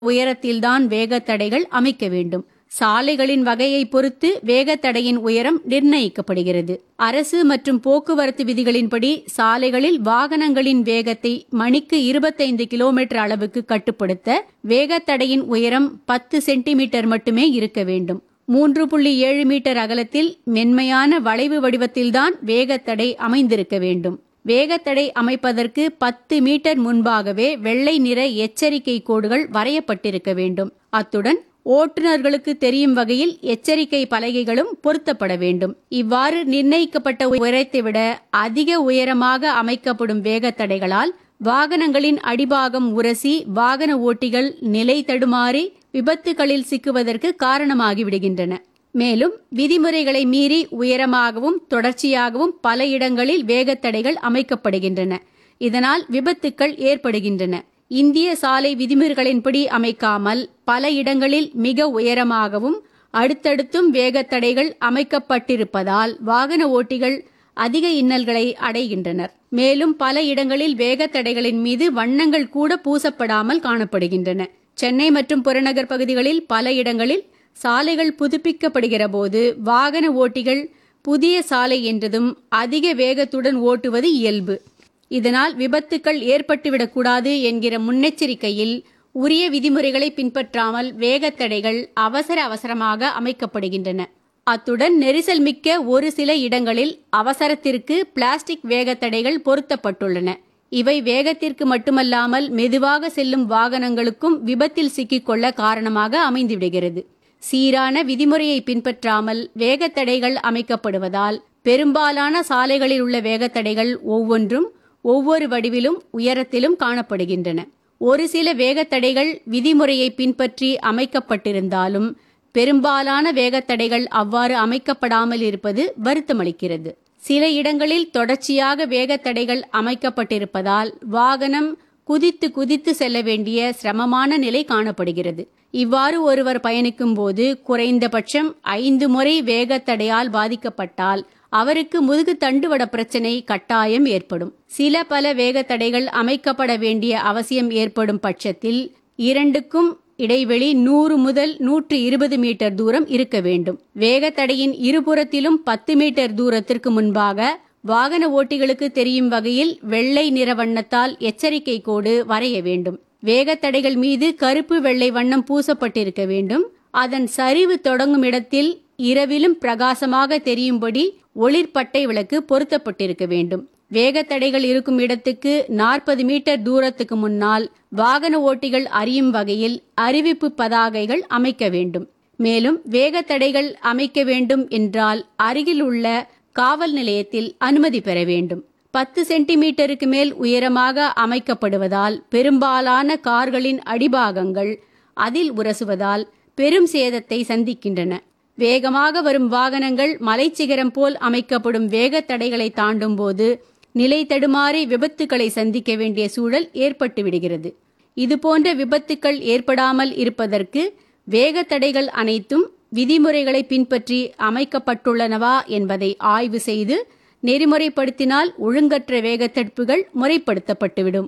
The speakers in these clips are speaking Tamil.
உயரத்தில்தான் வேகத்தடைகள் அமைக்க வேண்டும் சாலைகளின் வகையை பொறுத்து வேகத்தடையின் உயரம் நிர்ணயிக்கப்படுகிறது அரசு மற்றும் போக்குவரத்து விதிகளின்படி சாலைகளில் வாகனங்களின் வேகத்தை மணிக்கு இருபத்தைந்து கிலோமீட்டர் அளவுக்கு கட்டுப்படுத்த வேகத்தடையின் உயரம் பத்து சென்டிமீட்டர் மட்டுமே இருக்க வேண்டும் மூன்று புள்ளி ஏழு மீட்டர் அகலத்தில் மென்மையான வளைவு வடிவத்தில்தான் வேகத்தடை அமைந்திருக்க வேண்டும் வேகத்தடை அமைப்பதற்கு பத்து மீட்டர் முன்பாகவே வெள்ளை நிற எச்சரிக்கை கோடுகள் வரையப்பட்டிருக்க வேண்டும் அத்துடன் ஓட்டுநர்களுக்கு தெரியும் வகையில் எச்சரிக்கை பலகைகளும் பொருத்தப்பட வேண்டும் இவ்வாறு நிர்ணயிக்கப்பட்ட உயரத்தை விட அதிக உயரமாக அமைக்கப்படும் வேகத்தடைகளால் வாகனங்களின் அடிபாகம் உரசி வாகன ஓட்டிகள் நிலை தடுமாறி விபத்துகளில் சிக்குவதற்கு காரணமாகி விடுகின்றன மேலும் விதிமுறைகளை மீறி உயரமாகவும் தொடர்ச்சியாகவும் பல இடங்களில் வேகத்தடைகள் அமைக்கப்படுகின்றன இதனால் விபத்துக்கள் ஏற்படுகின்றன இந்திய சாலை விதிமுறைகளின்படி அமைக்காமல் பல இடங்களில் மிக உயரமாகவும் அடுத்தடுத்தும் வேகத்தடைகள் அமைக்கப்பட்டிருப்பதால் வாகன ஓட்டிகள் அதிக இன்னல்களை அடைகின்றனர் மேலும் பல இடங்களில் வேகத்தடைகளின் மீது வண்ணங்கள் கூட பூசப்படாமல் காணப்படுகின்றன சென்னை மற்றும் புறநகர் பகுதிகளில் பல இடங்களில் சாலைகள் புதுப்பிக்கப்படுகிற போது வாகன ஓட்டிகள் புதிய சாலை என்றதும் அதிக வேகத்துடன் ஓட்டுவது இயல்பு இதனால் விபத்துக்கள் ஏற்பட்டுவிடக்கூடாது என்கிற முன்னெச்சரிக்கையில் உரிய விதிமுறைகளை பின்பற்றாமல் வேகத்தடைகள் அவசர அவசரமாக அமைக்கப்படுகின்றன அத்துடன் நெரிசல் மிக்க ஒரு சில இடங்களில் அவசரத்திற்கு பிளாஸ்டிக் வேகத்தடைகள் பொருத்தப்பட்டுள்ளன இவை வேகத்திற்கு மட்டுமல்லாமல் மெதுவாக செல்லும் வாகனங்களுக்கும் விபத்தில் சிக்கிக்கொள்ள காரணமாக அமைந்துவிடுகிறது சீரான விதிமுறையை பின்பற்றாமல் வேகத்தடைகள் அமைக்கப்படுவதால் பெரும்பாலான சாலைகளில் உள்ள வேகத்தடைகள் ஒவ்வொன்றும் ஒவ்வொரு வடிவிலும் உயரத்திலும் காணப்படுகின்றன ஒரு சில வேகத்தடைகள் விதிமுறையை பின்பற்றி அமைக்கப்பட்டிருந்தாலும் பெரும்பாலான வேகத்தடைகள் அவ்வாறு அமைக்கப்படாமல் இருப்பது வருத்தமளிக்கிறது சில இடங்களில் தொடர்ச்சியாக வேகத்தடைகள் அமைக்கப்பட்டிருப்பதால் வாகனம் குதித்து குதித்து செல்ல வேண்டிய சிரமமான நிலை காணப்படுகிறது இவ்வாறு ஒருவர் பயணிக்கும் போது குறைந்தபட்சம் ஐந்து முறை வேகத்தடையால் பாதிக்கப்பட்டால் அவருக்கு முதுகு தண்டுவட பிரச்சனை கட்டாயம் ஏற்படும் சில பல வேகத்தடைகள் அமைக்கப்பட வேண்டிய அவசியம் ஏற்படும் பட்சத்தில் இரண்டுக்கும் இடைவெளி நூறு முதல் நூற்று இருபது மீட்டர் தூரம் இருக்க வேண்டும் வேகத்தடையின் இருபுறத்திலும் பத்து மீட்டர் தூரத்திற்கு முன்பாக வாகன ஓட்டிகளுக்கு தெரியும் வகையில் வெள்ளை நிற வண்ணத்தால் எச்சரிக்கை கோடு வரைய வேண்டும் வேகத்தடைகள் மீது கருப்பு வெள்ளை வண்ணம் பூசப்பட்டிருக்க வேண்டும் அதன் சரிவு தொடங்கும் இடத்தில் இரவிலும் பிரகாசமாக தெரியும்படி ஒளிர்பட்டை விளக்கு பொருத்தப்பட்டிருக்க வேண்டும் வேகத்தடைகள் இருக்கும் இடத்துக்கு நாற்பது மீட்டர் தூரத்துக்கு முன்னால் வாகன ஓட்டிகள் அறியும் வகையில் அறிவிப்பு பதாகைகள் அமைக்க வேண்டும் மேலும் வேகத்தடைகள் அமைக்க வேண்டும் என்றால் அருகில் உள்ள காவல் நிலையத்தில் அனுமதி பெற வேண்டும் பத்து சென்டிமீட்டருக்கு மேல் உயரமாக அமைக்கப்படுவதால் பெரும்பாலான கார்களின் அடிபாகங்கள் அதில் உரசுவதால் பெரும் சேதத்தை சந்திக்கின்றன வேகமாக வரும் வாகனங்கள் மலைச்சிகரம் போல் அமைக்கப்படும் வேகத்தடைகளை தாண்டும் போது நிலை தடுமாறி விபத்துக்களை சந்திக்க வேண்டிய சூழல் ஏற்பட்டு விடுகிறது இதுபோன்ற விபத்துக்கள் ஏற்படாமல் இருப்பதற்கு வேகத்தடைகள் அனைத்தும் விதிமுறைகளை பின்பற்றி அமைக்கப்பட்டுள்ளனவா என்பதை ஆய்வு செய்து நெறிமுறைப்படுத்தினால் ஒழுங்கற்ற வேகத்தடுப்புகள் முறைப்படுத்தப்பட்டுவிடும்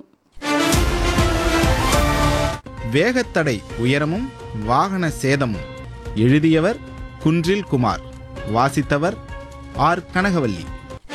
வேகத்தடை உயரமும் வாகன சேதமும் எழுதியவர் குன்றில் குமார் வாசித்தவர் ஆர் கனகவல்லி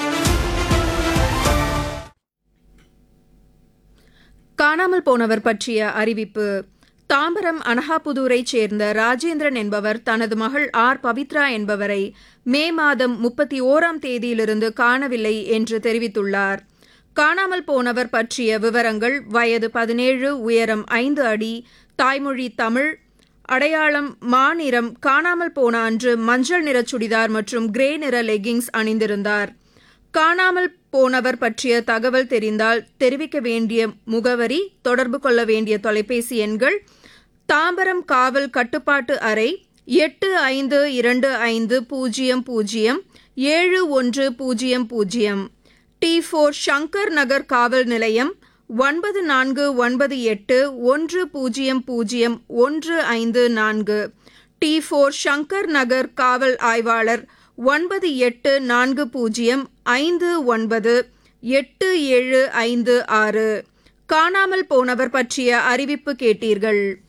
காணாமல் போனவர் பற்றிய அறிவிப்பு தாம்பரம் அனகாபுதூரைச் சேர்ந்த ராஜேந்திரன் என்பவர் தனது மகள் ஆர் பவித்ரா என்பவரை மே மாதம் முப்பத்தி ஓராம் தேதியிலிருந்து காணவில்லை என்று தெரிவித்துள்ளார் காணாமல் போனவர் பற்றிய விவரங்கள் வயது பதினேழு உயரம் ஐந்து அடி தாய்மொழி தமிழ் அடையாளம் மாநிறம் காணாமல் போன அன்று மஞ்சள் நிற சுடிதார் மற்றும் கிரே நிற லெகிங்ஸ் அணிந்திருந்தார் காணாமல் போனவர் பற்றிய தகவல் தெரிந்தால் தெரிவிக்க வேண்டிய முகவரி தொடர்பு கொள்ள வேண்டிய தொலைபேசி எண்கள் தாம்பரம் காவல் கட்டுப்பாட்டு அறை எட்டு ஐந்து இரண்டு ஐந்து பூஜ்ஜியம் பூஜ்ஜியம் ஏழு ஒன்று பூஜ்ஜியம் பூஜ்ஜியம் டி ஃபோர் சங்கர் நகர் காவல் நிலையம் ஒன்பது நான்கு ஒன்பது எட்டு ஒன்று பூஜ்ஜியம் பூஜ்ஜியம் ஒன்று ஐந்து நான்கு டி ஃபோர் சங்கர் நகர் காவல் ஆய்வாளர் ஒன்பது எட்டு நான்கு பூஜ்ஜியம் ஐந்து ஒன்பது எட்டு ஏழு ஐந்து ஆறு காணாமல் போனவர் பற்றிய அறிவிப்பு கேட்டீர்கள்